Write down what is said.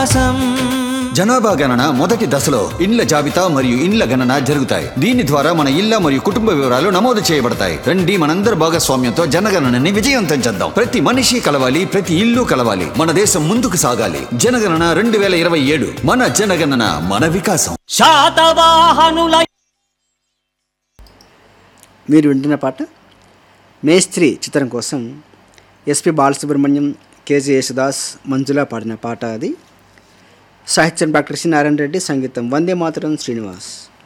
జనాభా గణన మొదటి దశలో ఇండ్ల జాబితా మరియు ఇండ్ల గణన జరుగుతాయి దీని ద్వారా మన ఇళ్ల మరియు కుటుంబ వివరాలు నమోదు చేయబడతాయి రండి మనందరి భాగస్వామ్యంతో జనగణనని విజయవంతం చేద్దాం ప్రతి మనిషి కలవాలి ప్రతి ఇల్లు కలవాలి మన దేశం ముందుకు సాగాలి జనగణన రెండు వేల ఇరవై ఏడు మన జనగణన మన వికాసం శాతవాహనుల మీరు వింటున్న పాట మేస్త్రి చిత్రం కోసం ఎస్పి బాలసుబ్రహ్మణ్యం కేజే యేసుదాస్ మంజుల పాడిన పాట అది సాహిత్యం డాక్టర్ సి నారాయణ రెడ్డి సంగీతం వందే మాతరం శ్రీనివాస్